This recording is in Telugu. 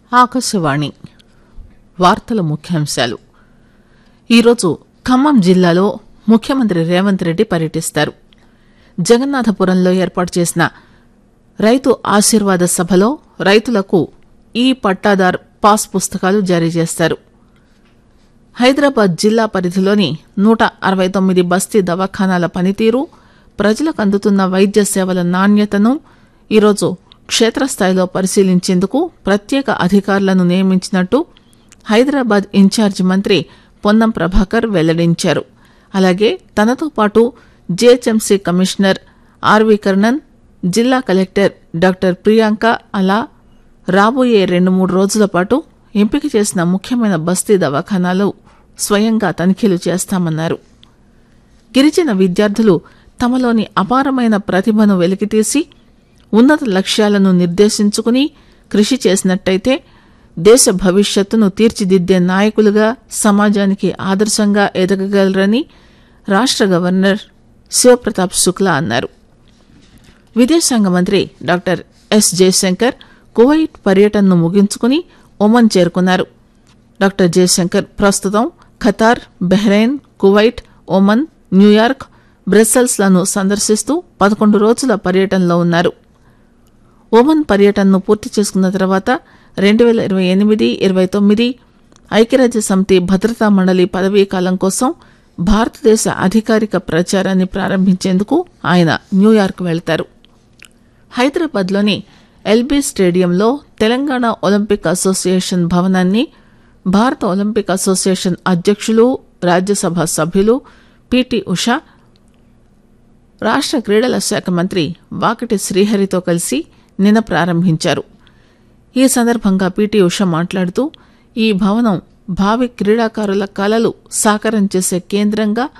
ఆకాశవాణి వార్తల ముఖ్యాంశాలు ఈరోజు ఖమ్మం జిల్లాలో ముఖ్యమంత్రి రేవంత్ రెడ్డి పర్యటిస్తారు జగన్నాథపురంలో ఏర్పాటు చేసిన రైతు ఆశీర్వాద సభలో రైతులకు ఈ పట్టాదార్ పాస్ పుస్తకాలు జారీ చేస్తారు హైదరాబాద్ జిల్లా పరిధిలోని నూట అరవై తొమ్మిది బస్తీ దవాఖానాల పనితీరు ప్రజలకు అందుతున్న వైద్య సేవల నాణ్యతను ఈరోజు క్షేత్రస్థాయిలో పరిశీలించేందుకు ప్రత్యేక అధికారులను నియమించినట్టు హైదరాబాద్ ఇన్ఛార్జి మంత్రి పొన్నం ప్రభాకర్ వెల్లడించారు అలాగే తనతో పాటు జీహెచ్ఎంసీ కమిషనర్ ఆర్వి కర్ణన్ జిల్లా కలెక్టర్ డాక్టర్ ప్రియాంక అలా రాబోయే రెండు మూడు రోజుల పాటు ఎంపిక చేసిన ముఖ్యమైన బస్తీ దవాఖానాలు స్వయంగా తనిఖీలు చేస్తామన్నారు గిరిజన విద్యార్థులు తమలోని అపారమైన ప్రతిభను వెలికితీసి ఉన్నత లక్ష్యాలను నిర్దేశించుకుని కృషి చేసినట్టయితే దేశ భవిష్యత్తును తీర్చిదిద్దే నాయకులుగా సమాజానికి ఆదర్శంగా ఎదగగలరని రాష్ట గవర్నర్ శివప్రతాప్ శుక్లా అన్నారు విదేశాంగ మంత్రి డాక్టర్ ఎస్ జయశంకర్ కువైట్ పర్యటనను ముగించుకుని ఒమన్ చేరుకున్నారు డాక్టర్ జయశంకర్ ప్రస్తుతం Qatar Bahrain Kuwait Oman New York Brussels లను సందర్శిస్తూ పదకొండు రోజుల పర్యటనలో ఉన్నారు ఒమన్ పర్యటనను పూర్తి చేసుకున్న తర్వాత రెండు పేల ఇరవై ఎనిమిది ఇరవై తొమ్మిది ఐక్యరాజ్య సమితి భద్రతా మండలి పదవీ కాలం కోసం భారతదేశ అధికారిక ప్రచారాన్ని ప్రారంభించేందుకు ఆయన న్యూయార్క్ వెళ్తారు హైదరాబాద్లోని ఎల్బీ స్టేడియంలో తెలంగాణ ఒలింపిక్ అసోసియేషన్ భవనాన్ని భారత ఒలింపిక్ అసోసియేషన్ అధ్యక్షులు రాజ్యసభ సభ్యులు పిటి ఉషా రాష్ట క్రీడల శాఖ మంత్రి వాకటి శ్రీహరితో కలిసి నిన్న ప్రారంభించారు ఈ సందర్భంగా పిటి ఉష మాట్లాడుతూ ఈ భవనం భావి క్రీడాకారుల కలలు సాకారం చేసే కేంద్రంగా